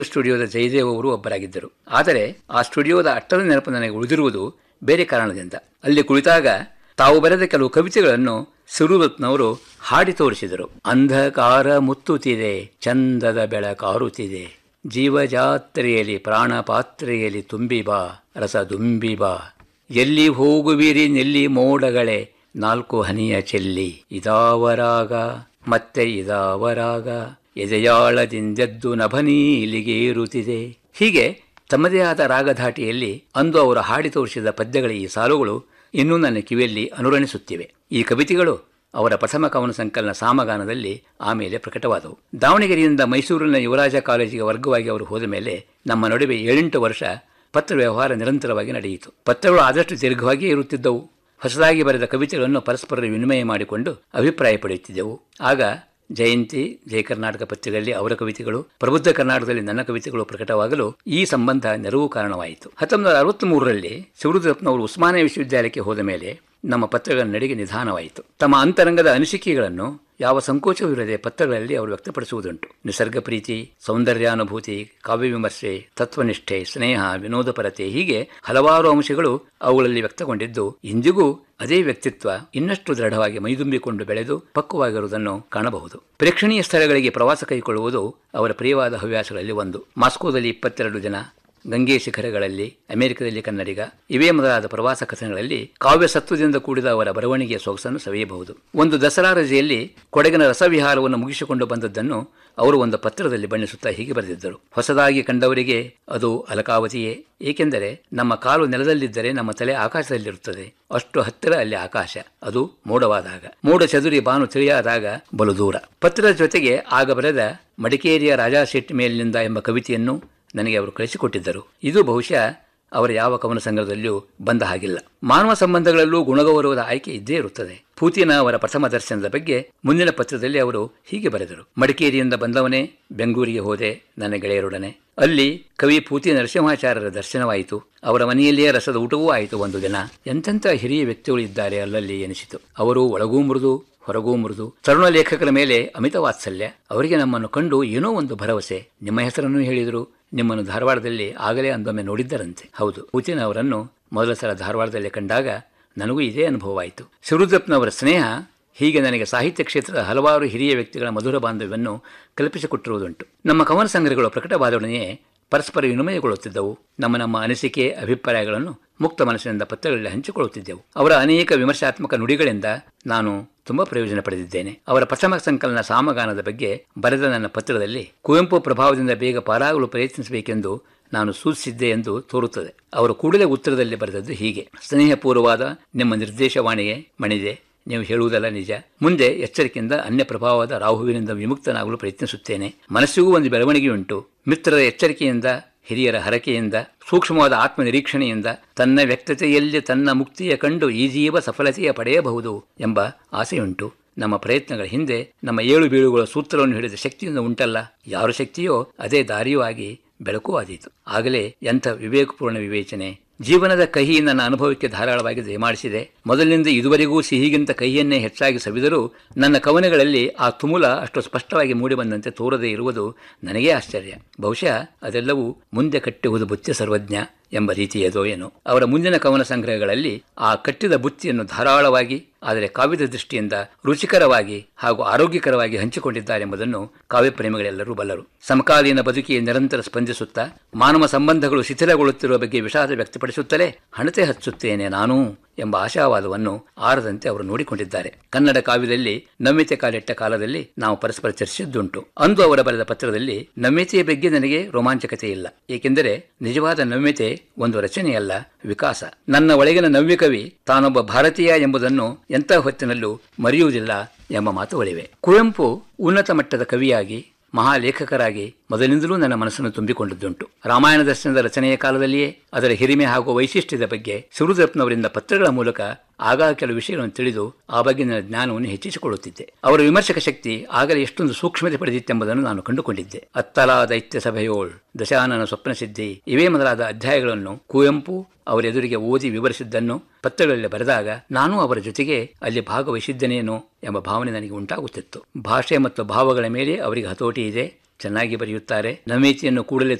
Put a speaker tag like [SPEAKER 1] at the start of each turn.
[SPEAKER 1] ಸ್ಟುಡಿಯೋದ ಜಯದೇವ್ ಅವರು ಒಬ್ಬರಾಗಿದ್ದರು ಆದರೆ ಆ ಸ್ಟುಡಿಯೋದ ಅಟ್ಟದ ನೆನಪು ನನಗೆ ಉಳಿದಿರುವುದು ಬೇರೆ ಕಾರಣದಿಂದ ಅಲ್ಲಿ ಕುಳಿತಾಗ ತಾವು ಬರೆದ ಕೆಲವು ಕವಿತೆಗಳನ್ನು ಸಿರುರತ್ನವರು ಹಾಡಿ ತೋರಿಸಿದರು ಅಂಧಕಾರ ಮುತ್ತುತ್ತಿದೆ ಚಂದದ ಬೆಳಕಾರುತ್ತಿದೆ ಜೀವಜಾತ್ರೆಯಲ್ಲಿ ಪ್ರಾಣ ಪಾತ್ರೆಯಲ್ಲಿ ತುಂಬಿ ಬಾ ರಸ ದುಂಬಿ ಬಾ ಎಲ್ಲಿ ಹೋಗುವಿರಿ ನೆಲ್ಲಿ ಮೋಡಗಳೇ ನಾಲ್ಕು ಹನಿಯ ಚೆಲ್ಲಿ ಇದಾವರಾಗ ಮತ್ತೆ ಇದಾವರಾಗ ಎದೆಯಾಳದಿಂದೆದ್ದು ನಭನೀಲಿಗೇರುತ್ತಿದೆ ಹೀಗೆ ತಮ್ಮದೇ ಆದ ರಾಗಧಾಟಿಯಲ್ಲಿ ಅಂದು ಅವರು ಹಾಡಿ ತೋರಿಸಿದ ಪದ್ಯಗಳ ಈ ಸಾಲುಗಳು ಇನ್ನೂ ನನ್ನ ಕಿವಿಯಲ್ಲಿ ಅನುರಣಿಸುತ್ತಿವೆ ಈ ಕವಿತೆಗಳು ಅವರ ಪ್ರಥಮ ಕವನ ಸಂಕಲನ ಸಾಮಗಾನದಲ್ಲಿ ಆಮೇಲೆ ಪ್ರಕಟವಾದವು ದಾವಣಗೆರೆಯಿಂದ ಮೈಸೂರಿನ ಯುವರಾಜ ಕಾಲೇಜಿಗೆ ವರ್ಗವಾಗಿ ಅವರು ಹೋದ ಮೇಲೆ ನಮ್ಮ ನಡುವೆ ಏಳೆಂಟು ವರ್ಷ ಪತ್ರ ವ್ಯವಹಾರ ನಿರಂತರವಾಗಿ ನಡೆಯಿತು ಪತ್ರಗಳು ಆದಷ್ಟು ದೀರ್ಘವಾಗಿಯೇ ಇರುತ್ತಿದ್ದವು ಹೊಸದಾಗಿ ಬರೆದ ಕವಿತೆಗಳನ್ನು ಪರಸ್ಪರ ವಿನಿಮಯ ಮಾಡಿಕೊಂಡು ಅಭಿಪ್ರಾಯ ಪಡೆಯುತ್ತಿದ್ದೆವು ಆಗ ಜಯಂತಿ ಜಯ ಕರ್ನಾಟಕ ಪತ್ರಿಕೆಯಲ್ಲಿ ಅವರ ಕವಿತೆಗಳು ಪ್ರಬುದ್ಧ ಕರ್ನಾಟಕದಲ್ಲಿ ನನ್ನ ಕವಿತೆಗಳು ಪ್ರಕಟವಾಗಲು ಈ ಸಂಬಂಧ ನೆರವು ಕಾರಣವಾಯಿತು ಹತ್ತೊಂಬತ್ತು ನೂರ ಅರವತ್ತ್ಮೂರರಲ್ಲಿ ಶಿವರುದ್ರಪ್ಪನವರು ಉಸ್ಮಾನಿಯಾ ವಿಶ್ವವಿದ್ಯಾಲಯಕ್ಕೆ ಹೋದ ಮೇಲೆ ನಮ್ಮ ಪತ್ರಗಳ ನಡೆಗೆ ನಿಧಾನವಾಯಿತು ತಮ್ಮ ಅಂತರಂಗದ ಅನಿಸಿಕೆಗಳನ್ನು ಯಾವ ಸಂಕೋಚವಿರದೆ ಪತ್ರಗಳಲ್ಲಿ ಅವರು ವ್ಯಕ್ತಪಡಿಸುವುದುಂಟು ನಿಸರ್ಗ ಪ್ರೀತಿ ಸೌಂದರ್ಯಾನುಭೂತಿ ಕಾವ್ಯ ವಿಮರ್ಶೆ ತತ್ವನಿಷ್ಠೆ ಸ್ನೇಹ ವಿನೋದಪರತೆ ಹೀಗೆ ಹಲವಾರು ಅಂಶಗಳು ಅವುಗಳಲ್ಲಿ ವ್ಯಕ್ತಗೊಂಡಿದ್ದು ಇಂದಿಗೂ ಅದೇ ವ್ಯಕ್ತಿತ್ವ ಇನ್ನಷ್ಟು ದೃಢವಾಗಿ ಮೈದುಂಬಿಕೊಂಡು ಬೆಳೆದು ಪಕ್ವವಾಗಿರುವುದನ್ನು ಕಾಣಬಹುದು ಪ್ರೇಕ್ಷಣೀಯ ಸ್ಥಳಗಳಿಗೆ ಪ್ರವಾಸ ಕೈಗೊಳ್ಳುವುದು ಅವರ ಪ್ರಿಯವಾದ ಹವ್ಯಾಸಗಳಲ್ಲಿ ಒಂದು ಮಾಸ್ಕೋದಲ್ಲಿ ಇಪ್ಪತ್ತೆರಡು ಜನ ಗಂಗೆ ಶಿಖರಗಳಲ್ಲಿ ಅಮೆರಿಕದಲ್ಲಿ ಕನ್ನಡಿಗ ಇವೇ ಮೊದಲಾದ ಪ್ರವಾಸ ಕಥನಗಳಲ್ಲಿ ಕಾವ್ಯ ಸತ್ವದಿಂದ ಕೂಡಿದ ಅವರ ಬರವಣಿಗೆಯ ಸೊಗಸನ್ನು ಸವಿಯಬಹುದು ಒಂದು ದಸರಾ ರಜೆಯಲ್ಲಿ ಕೊಡಗಿನ ರಸವಿಹಾರವನ್ನು ಮುಗಿಸಿಕೊಂಡು ಬಂದದ್ದನ್ನು ಅವರು ಒಂದು ಪತ್ರದಲ್ಲಿ ಬಣ್ಣಿಸುತ್ತಾ ಹೀಗೆ ಬರೆದಿದ್ದರು ಹೊಸದಾಗಿ ಕಂಡವರಿಗೆ ಅದು ಅಲಕಾವತಿಯೇ ಏಕೆಂದರೆ ನಮ್ಮ ಕಾಲು ನೆಲದಲ್ಲಿದ್ದರೆ ನಮ್ಮ ತಲೆ ಆಕಾಶದಲ್ಲಿರುತ್ತದೆ ಅಷ್ಟು ಹತ್ತಿರ ಅಲ್ಲಿ ಆಕಾಶ ಅದು ಮೋಡವಾದಾಗ ಮೋಡ ಚದುರಿ ಬಾನು ತಿಳಿಯಾದಾಗ ಬಲು ದೂರ ಪತ್ರದ ಜೊತೆಗೆ ಆಗ ಬರೆದ ಮಡಿಕೇರಿಯ ರಾಜಾ ಶೆಟ್ಟಿ ಮೇಲಿನಿಂದ ಎಂಬ ಕವಿತೆಯನ್ನು ನನಗೆ ಅವರು ಕಳಿಸಿಕೊಟ್ಟಿದ್ದರು ಇದು ಬಹುಶಃ ಅವರ ಯಾವ ಕವನ ಸಂಗ್ರಹದಲ್ಲಿಯೂ ಬಂದ ಹಾಗಿಲ್ಲ ಮಾನವ ಸಂಬಂಧಗಳಲ್ಲೂ ಗುಣಗೌರವದ ಆಯ್ಕೆ ಇದ್ದೇ ಇರುತ್ತದೆ ಪೂತಿನ ಅವರ ಪ್ರಥಮ ದರ್ಶನದ ಬಗ್ಗೆ ಮುಂದಿನ ಪತ್ರದಲ್ಲಿ ಅವರು ಹೀಗೆ ಬರೆದರು ಮಡಿಕೇರಿಯಿಂದ ಬಂದವನೇ ಬೆಂಗಳೂರಿಗೆ ಹೋದೆ ನನ್ನ ಗೆಳೆಯರೊಡನೆ ಅಲ್ಲಿ ಕವಿ ಪೂತಿ ನರಸಿಂಹಾಚಾರ್ಯರ ದರ್ಶನವಾಯಿತು ಅವರ ಮನೆಯಲ್ಲಿಯೇ ರಸದ ಊಟವೂ ಆಯಿತು ಒಂದು ದಿನ ಎಂತೆಂಥ ಹಿರಿಯ ವ್ಯಕ್ತಿಗಳು ಇದ್ದಾರೆ ಅಲ್ಲಲ್ಲಿ ಎನಿಸಿತು ಅವರು ಒಳಗೂ ಮೃದು ಹೊರಗೂ ಮೃದು ತರುಣ ಲೇಖಕರ ಮೇಲೆ ಅಮಿತ ವಾತ್ಸಲ್ಯ ಅವರಿಗೆ ನಮ್ಮನ್ನು ಕಂಡು ಏನೋ ಒಂದು ಭರವಸೆ ನಿಮ್ಮ ಹೆಸರನ್ನು ಹೇಳಿದರು ನಿಮ್ಮನ್ನು ಧಾರವಾಡದಲ್ಲಿ ಆಗಲೇ ಅಂದೊಮ್ಮೆ ನೋಡಿದ್ದರಂತೆ ಹೌದು ಪೂತಿನ ಅವರನ್ನು ಮೊದಲ ಸಲ ಧಾರವಾಡದಲ್ಲಿ ಕಂಡಾಗ ನನಗೂ ಇದೇ ಅನುಭವವಾಯಿತು ಶಿವರುದ್ರಪ್ಪನವರ ಸ್ನೇಹ ಹೀಗೆ ನನಗೆ ಸಾಹಿತ್ಯ ಕ್ಷೇತ್ರದ ಹಲವಾರು ಹಿರಿಯ ವ್ಯಕ್ತಿಗಳ ಮಧುರ ಬಾಂಧವ್ಯವನ್ನು ಕಲ್ಪಿಸಿಕೊಟ್ಟಿರುವುದುಂಟು ನಮ್ಮ ಕವನ ಸಂಗ್ರಹಗಳು ಪ್ರಕಟವಾದೊಡನೆಯೇ ಪರಸ್ಪರ ವಿನಿಮಯಗೊಳ್ಳುತ್ತಿದ್ದವು ನಮ್ಮ ನಮ್ಮ ಅನಿಸಿಕೆ ಅಭಿಪ್ರಾಯಗಳನ್ನು ಮುಕ್ತ ಮನಸ್ಸಿನಿಂದ ಪತ್ರಗಳಲ್ಲಿ ಹಂಚಿಕೊಳ್ಳುತ್ತಿದ್ದೆವು ಅವರ ಅನೇಕ ವಿಮರ್ಶಾತ್ಮಕ ನುಡಿಗಳಿಂದ ನಾನು ತುಂಬಾ ಪ್ರಯೋಜನ ಪಡೆದಿದ್ದೇನೆ ಅವರ ಪ್ರಥಮ ಸಂಕಲನ ಸಾಮಗಾನದ ಬಗ್ಗೆ ಬರೆದ ನನ್ನ ಪತ್ರದಲ್ಲಿ ಕುವೆಂಪು ಪ್ರಭಾವದಿಂದ ಬೇಗ ಪಾರಾಗಲು ಪ್ರಯತ್ನಿಸಬೇಕೆಂದು ನಾನು ಸೂಚಿಸಿದ್ದೆ ಎಂದು ತೋರುತ್ತದೆ ಅವರು ಕೂಡಲೇ ಉತ್ತರದಲ್ಲಿ ಬರೆದದ್ದು ಹೀಗೆ ಸ್ನೇಹಪೂರ್ವವಾದ ನಿಮ್ಮ ನಿರ್ದೇಶವಾಣಿಗೆ ಮಣಿದೆ ನೀವು ಹೇಳುವುದಲ್ಲ ನಿಜ ಮುಂದೆ ಎಚ್ಚರಿಕೆಯಿಂದ ಅನ್ಯ ಪ್ರಭಾವದ ರಾಹುವಿನಿಂದ ವಿಮುಕ್ತನಾಗಲು ಪ್ರಯತ್ನಿಸುತ್ತೇನೆ ಮನಸ್ಸಿಗೂ ಒಂದು ಬೆಳವಣಿಗೆಯುಂಟು ಮಿತ್ರರ ಎಚ್ಚರಿಕೆಯಿಂದ ಹಿರಿಯರ ಹರಕೆಯಿಂದ ಸೂಕ್ಷ್ಮವಾದ ಆತ್ಮನಿರೀಕ್ಷಣೆಯಿಂದ ತನ್ನ ವ್ಯಕ್ತತೆಯಲ್ಲಿ ತನ್ನ ಮುಕ್ತಿಯ ಕಂಡು ಈ ಜೀವ ಸಫಲತೆಯ ಪಡೆಯಬಹುದು ಎಂಬ ಆಸೆಯುಂಟು ನಮ್ಮ ಪ್ರಯತ್ನಗಳ ಹಿಂದೆ ನಮ್ಮ ಏಳು ಬೀಳುಗಳ ಸೂತ್ರವನ್ನು ಹಿಡಿದ ಶಕ್ತಿಯಿಂದ ಉಂಟಲ್ಲ ಯಾರ ಶಕ್ತಿಯೋ ಅದೇ ದಾರಿಯೂ ಆಗಿ ಬೆಳಕು ಆದೀತು ಆಗಲೇ ಎಂಥ ವಿವೇಕಪೂರ್ಣ ವಿವೇಚನೆ ಜೀವನದ ಕಹಿ ನನ್ನ ಅನುಭವಕ್ಕೆ ಧಾರಾಳವಾಗಿ ದಯಮಾಡಿಸಿದೆ ಮೊದಲಿನಿಂದ ಇದುವರೆಗೂ ಸಿಹಿಗಿಂತ ಕಹಿಯನ್ನೇ ಹೆಚ್ಚಾಗಿ ಸವಿದರೂ ನನ್ನ ಕವನಗಳಲ್ಲಿ ಆ ತುಮುಲ ಅಷ್ಟು ಸ್ಪಷ್ಟವಾಗಿ ಮೂಡಿಬಂದಂತೆ ತೋರದೇ ಇರುವುದು ನನಗೇ ಆಶ್ಚರ್ಯ ಬಹುಶಃ ಅದೆಲ್ಲವೂ ಮುಂದೆ ಕಟ್ಟುವುದು ಬುತ್ತಿ ಸರ್ವಜ್ಞ ಎಂಬ ರೀತಿಯದೋ ಏನೋ ಅವರ ಮುಂದಿನ ಕವನ ಸಂಗ್ರಹಗಳಲ್ಲಿ ಆ ಕಟ್ಟಿದ ಬುತ್ತಿಯನ್ನು ಧಾರಾಳವಾಗಿ ಆದರೆ ಕಾವ್ಯದ ದೃಷ್ಟಿಯಿಂದ ರುಚಿಕರವಾಗಿ ಹಾಗೂ ಆರೋಗ್ಯಕರವಾಗಿ ಹಂಚಿಕೊಂಡಿದ್ದಾರೆಂಬುದನ್ನು ಕಾವ್ಯ ಪ್ರೇಮಿಗಳೆಲ್ಲರೂ ಬಲ್ಲರು ಸಮಕಾಲೀನ ಬದುಕಿಗೆ ನಿರಂತರ ಸ್ಪಂದಿಸುತ್ತಾ ಮಾನವ ಸಂಬಂಧಗಳು ಶಿಥಿಲಗೊಳ್ಳುತ್ತಿರುವ ಬಗ್ಗೆ ವಿಷಾದ ವ್ಯಕ್ತಪಡಿಸುತ್ತಲೇ ಹಣತೆ ಹಚ್ಚುತ್ತೇನೆ ನಾನೂ ಎಂಬ ಆಶಾವಾದವನ್ನು ಆರದಂತೆ ಅವರು ನೋಡಿಕೊಂಡಿದ್ದಾರೆ ಕನ್ನಡ ಕಾವ್ಯದಲ್ಲಿ ನಮ್ಯತೆ ಕಾಲಿಟ್ಟ ಕಾಲದಲ್ಲಿ ನಾವು ಪರಸ್ಪರ ಚರ್ಚಿಸಿದ್ದುಂಟು ಅಂದು ಅವರ ಬರೆದ ಪತ್ರದಲ್ಲಿ ನಮ್ಯತೆಯ ಬಗ್ಗೆ ನನಗೆ ರೋಮಾಂಚಕತೆ ಇಲ್ಲ ಏಕೆಂದರೆ ನಿಜವಾದ ನಮ್ಯತೆ ಒಂದು ರಚನೆಯಲ್ಲ ವಿಕಾಸ ನನ್ನ ಒಳಗಿನ ನವ್ಯ ಕವಿ ತಾನೊಬ್ಬ ಭಾರತೀಯ ಎಂಬುದನ್ನು ಎಂಥ ಹೊತ್ತಿನಲ್ಲೂ ಮರೆಯುವುದಿಲ್ಲ ಎಂಬ ಮಾತುಗಳಿವೆ ಕುವೆಂಪು ಉನ್ನತ ಮಟ್ಟದ ಕವಿಯಾಗಿ ಮಹಾಲೇಖಕರಾಗಿ ಮೊದಲಿನಿಂದಲೂ ನನ್ನ ಮನಸ್ಸನ್ನು ತುಂಬಿಕೊಂಡಿದ್ದುಂಟು ರಾಮಾಯಣ ದರ್ಶನದ ರಚನೆಯ ಕಾಲದಲ್ಲಿಯೇ ಅದರ ಹಿರಿಮೆ ಹಾಗೂ ವೈಶಿಷ್ಟ್ಯದ ಬಗ್ಗೆ ಸುರುದಪ್ಪನವರಿಂದ ಪತ್ರಗಳ ಮೂಲಕ ಆಗಾಗ ಕೆಲವು ವಿಷಯಗಳನ್ನು ತಿಳಿದು ಆ ಬಗ್ಗೆ ನನ್ನ ಜ್ಞಾನವನ್ನು ಹೆಚ್ಚಿಸಿಕೊಳ್ಳುತ್ತಿದ್ದೆ ಅವರ ವಿಮರ್ಶಕ ಶಕ್ತಿ ಆಗಲೇ ಎಷ್ಟೊಂದು ಸೂಕ್ಷ್ಮತೆ ಪಡೆದಿತ್ತೆಂಬುದನ್ನು ನಾನು ಕಂಡುಕೊಂಡಿದ್ದೆ ಅತ್ತಲಾ ದೈತ್ಯ ಸಭೆಯೋಳ್ ದಶಾನನ ಸ್ವಪ್ನ ಸಿದ್ಧಿ ಇವೇ ಮೊದಲಾದ ಅಧ್ಯಾಯಗಳನ್ನು ಕುವೆಂಪು ಅವರ ಎದುರಿಗೆ ಓದಿ ವಿವರಿಸಿದ್ದನ್ನು ಪತ್ರಗಳಲ್ಲಿ ಬರೆದಾಗ ನಾನು ಅವರ ಜೊತೆಗೆ ಅಲ್ಲಿ ಭಾಗವಹಿಸಿದ್ದೇನೇನೋ ಎಂಬ ಭಾವನೆ ನನಗೆ ಉಂಟಾಗುತ್ತಿತ್ತು ಭಾಷೆ ಮತ್ತು ಭಾವಗಳ ಮೇಲೆ ಅವರಿಗೆ ಹತೋಟಿ ಇದೆ ಚೆನ್ನಾಗಿ ಬರೆಯುತ್ತಾರೆ ನಮೇಚಿಯನ್ನು ಕೂಡಲೇ